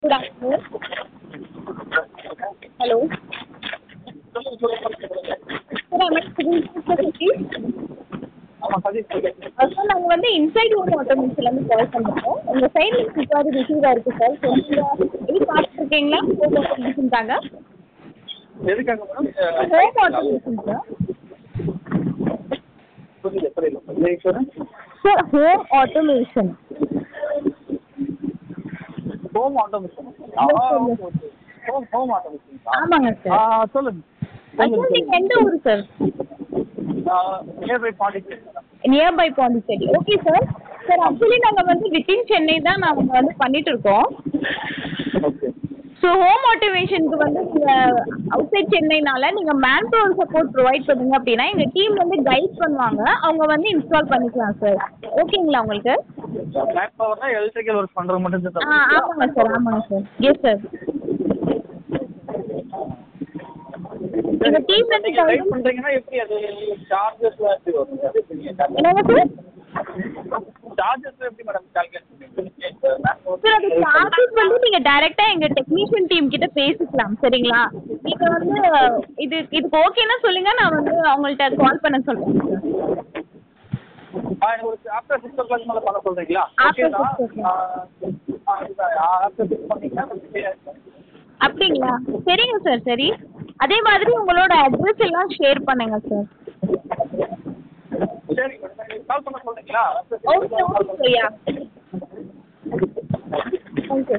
Good afternoon hello sir I ஆமாம் Sathish sir நாங்கள் வந்து இன்சைட் ஹோம் ஆட்டோமேஷன்லேருந்து கால் பண்ணுறோம் உங்கள் சைடில் இன்கொயரி ரிசீவ் ஆயிருக்கு சார் ஸோ நீங்கள் இது பார்த்துருக்கீங்களா ஹோம் ஆட்டோமேஷனுக்காக எதுக்காக மேடம் ஹோம் ஆட்டோமேஷன் சார் புரியல புரியல இல்லைங்க sir sir home automation home automation home home automation ஆமாங்க ஆ சார் சொல்லுங்க சார் நீங்கள் எந்த ஊர் sir nearby Pondicherry nearby Pondicherry okay sir sir actually நாங்கள் வந்து வித்தின் சென்னை தான் நாங்கள் வந்து பண்ணிட்டு இருக்கோம் ஓகே ஸோ ஹோம் ஆட்டோமேஷனுக்கு வந்து நீங்கள் அவுட் சைட் சென்னைனால நீங்கள் மேன் பவர் சப்போர்ட் ப்ரொவைட் பண்ணீங்க அப்படின்னா எங்கள் டீம் வந்து கைட் பண்ணுவாங்க அவங்க வந்து இன்ஸ்டால் பண்ணிக்கலாம் சார் ஓகேங்களா உங்களுக்கு மேன் பவர்னா எலக்ட்ரிக்கல் ஒர்க் பண்ணுறது மட்டும் ஆ ஆமாங்க சார் ஆமாங்க சார் எஸ் சார் எங்கள் டீம் வந்து நீங்கள் கைட் பண்ணுறீங்கன்னா எப்படி அது சார்ஜஸ்லாம் எப்படி வரும் என்னங்க சார் சார்ஜஸ் எப்படி மேடம் கால்குலேட் பண்ணுவீங்க சார் அது சார்ஜஸ் வந்து நீங்கள் டைரெக்டாக எங்கள் டெக்னீஷியன் டீம் கிட்ட பேசிக்கலாம் சரிங்களா நீங்கள் வந்து இது இதுக்கு ஓகேன்னா சொல்லுங்கள் நான் வந்து அவங்கள்ட்ட கால் பண்ண சொல்கிறேன் ஆ எனக்கு ஒரு ஆஃப்டர் சிக்ஸ் ஓ கிளாக் மேலே பண்ண சொல்கிறீங்களா After ஓகே தான் six o'clock. ஆஃப்டர் சிக்ஸ் பண்ணிங்கன்னா அப்படிங்களா சரிங்க சார் சரி அதே மாதிரி உங்களோட அட்ரஸ் எல்லாம் ஷேர் பண்ணுங்க சார் சரி மேடம் கால் பண்ண சொல்கிறீங்களா ஓகே ஓகே யா தேங்க்யூ